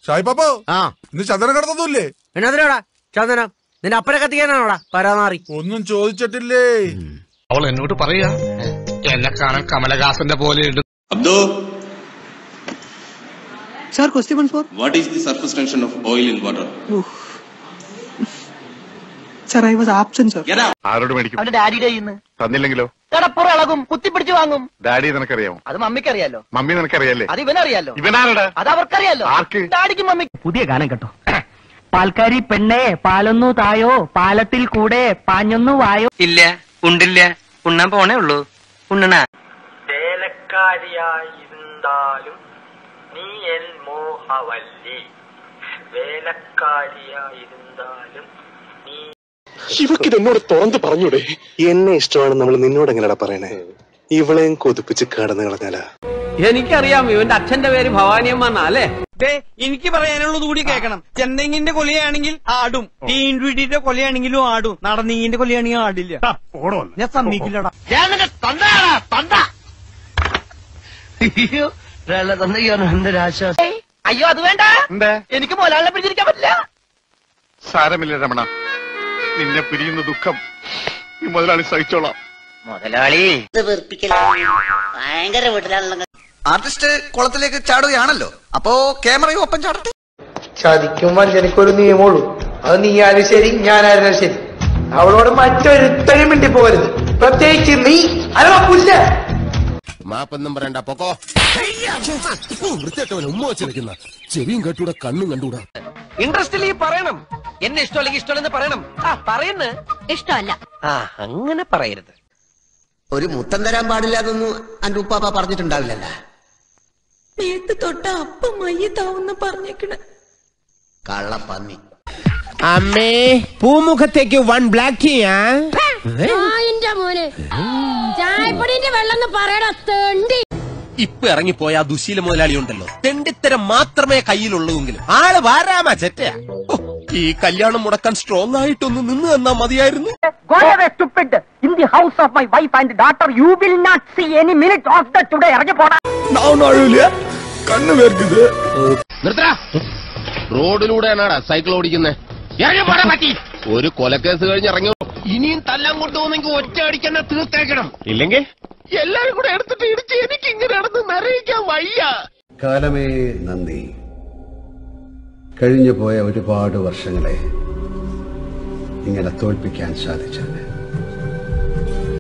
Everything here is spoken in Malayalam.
ഷായ് പാപ്പോ ആ ഇന്ന് ചന്ദനം കടന്നൊന്നുമില്ലേ എന്നതിനാടാ ചന്ദനം നിന്റെ അപ്പനെ കത്തിക്കാനാണോടാ പരാമാറി ഒന്നും ചോദിച്ചിട്ടില്ലേ അവൾ എന്നോട് പറയാ എന്നെ കാണാൻ കമലഹാസന്റെ പോലെ ഉണ്ട് Abdo, Sir, question one for? what is the surface tension of oil in water? Sir, I was absent, sir. Get out! ആരോട് മേടിക്കും അവന്റെ ഡാഡിയുടെ കയ്യിന്ന് തന്നില്ലെങ്കിലോ കടപ്പുറം ഇളകും കുത്തിപ്പിടിച്ച് വാങ്ങും ഡാഡി നിനക്കറിയാമോ അത് മമ്മിക്കറിയാലോ മമ്മി നിനക്കറിയാലേ അത് ഇവനറിയാലോ ഇവനാരടാ അത് അവർക്കറിയാലോ ആർക്ക്? ഡാഡിക്കും മമ്മിക്കും പുതിയ ഗാനം കേട്ടോ പാൽക്കാരി പെണ്ണേ പാലൊന്നു തായോ പാലത്തിൽ കൂടെ പാഞ്ഞൊന്നു വായോ ഇല്ല ഉണ്ടില്ല ഉണ്ണാൻ പോണേ ഉള്ളൂ ഉണ്ണണ വേലക്കാരിയായിരുന്നാലും നീ എൽ മോഹവല്ലി വേലക്കാരിയായിരുന്നാലും നീ ഇവക്കിത് എന്നോട് തുറந்து പറഞ്ഞൂടെ എന്നെ ഇഷ്ടമാണ് നമ്മൾ നിന്നോട് എങ്ങനെയാ പറയണേ ഇവളെയും കൊതിപ്പിച്ച് കടന്നു കളഞ്ഞാലാ എനിക്കറിയാം ഇവന്റെ അച്ഛന്റെ പേര് ഭവാനിയമ്മ അല്ലേ എനിക്ക് പറയാനുള്ളത് കൂടി കേൾക്കണം ചെന്തെങ്ങിന്റെ കൊലയാണെങ്കിൽ ആടും തീൻവീടിന്റെ കൊലയാണെങ്കിലും ആടും നടന്നീങ്ങിന്റെ കൊലയാണെങ്കിൽ ആടില്ല ഞാൻ സമ്മതിക്കില്ലടാ അയ്യോ അത് വേണ്ട എന്താ എനിക്ക് മോലാളിനെ പിടിച്ചിരിക്കാൻ പറ്റില്ല സാരമില്ല രമണ നിന്നെ പിരിയുന്ന ദുഃഖം ഈ മുതലാളി സഹിച്ചോളാം മുതലാളി ഭയങ്കര വീട്ടിലാണല്ലോ ആർട്ടിസ്റ്റ് കുളത്തിലേക്ക് ചാടുകയാണല്ലോ അപ്പോ ക്യാമറയും ഒപ്പം ചാടട്ടെ ചതിക്കും വഞ്ചനക്കൊരു നിയമമുള്ളൂ അത് നീ ആരും ശരി ഞാനായിരുന്നാലും ശരി അവളോട് മറ്റൊരുത്തനും മിണ്ടി പോകരുത് പ്രത്യേകിച്ച് നീ അല്ല പുല്ല മാപ്പൊന്നും പറയണ്ട പൊക്കോ വൃത്തിയായിട്ടവൻ ഉമ്മ വെച്ചിരിക്കുന്ന ചെവിയും കേട്ടൂടാ കണ്ണും കണ്ടൂടാ ഇൻട്രസ്റ്റിൽ ഈ പറയണം എന്നെ ഇഷ്ടമല്ലെങ്കിൽ ഇഷ്ടമല്ലെന്ന് പറയണം ആ പറയുന്നു ഇഷ്ടമല്ല ആ അങ്ങനെ പറയരുത് ഒരു മുത്തം തരാൻ പാടില്ല എന്നൊന്നും അന്റെ ഉപ്പാപ്പ പറഞ്ഞിട്ടുണ്ടാവില്ലല്ലോ നേരത്തെ തൊട്ട അപ്പം മയ്യത്താവുന്ന പറഞ്ഞേക്കണ കള്ളപ്പന്നി അമ്മേ പൂമുഖത്തേക്ക് വൺ ബ്ലാക്ക് ചെയ്യാ എന്റെ മോനെ ചായപ്പൊടിന്റെ വെള്ളം പറയടാ തേണ്ടി ഇപ്പൊ ഇറങ്ങിപ്പോയ ആ ദുശീല മുതലാളി ഉണ്ടല്ലോ തെണ്ടിത്തരം മാത്രമേ കയ്യിലുള്ളൂവെങ്കിലും ആള് വാരാമാ ചെറ്റ ഈ കല്യാണം മുടക്കാൻ സ്ട്രോങ് ആയിട്ടൊന്ന് നിന്ന് തന്നാ മതിയായിരുന്നു Go away, stupid! In the house of my wife and daughter, you will not see any minute of the today. ഇറങ്ങി പോടാ കണ്ണു പേർക്കിത് നിർത്തടാ റോഡിലൂടെയാണാടാ സൈക്കിൾ ഓടിക്കുന്നേ ഒരു കൊലക്കേസ് കഴിഞ്ഞ് ഇറങ്ങി ഇനിയും തല്ലാൻ കൊണ്ടുപോകുന്നെങ്കിൽ ഒറ്റ അടിക്കന്നെ തീർത്തേക്കണം ഇല്ലെങ്കിൽ എല്ലാരും കൂടെ എടുത്തിട്ട് ഇടിച്ച് എനിക്ക് ഇങ്ങനെ നടന്ന് നിറയിക്കാൻ വയ്യ കാലമേ നന്ദി കഴിഞ്ഞു പോയ ഒരുപാട് വർഷങ്ങളെ ഇങ്ങനെ തോൽപ്പിക്കാൻ സാധിച്ചത്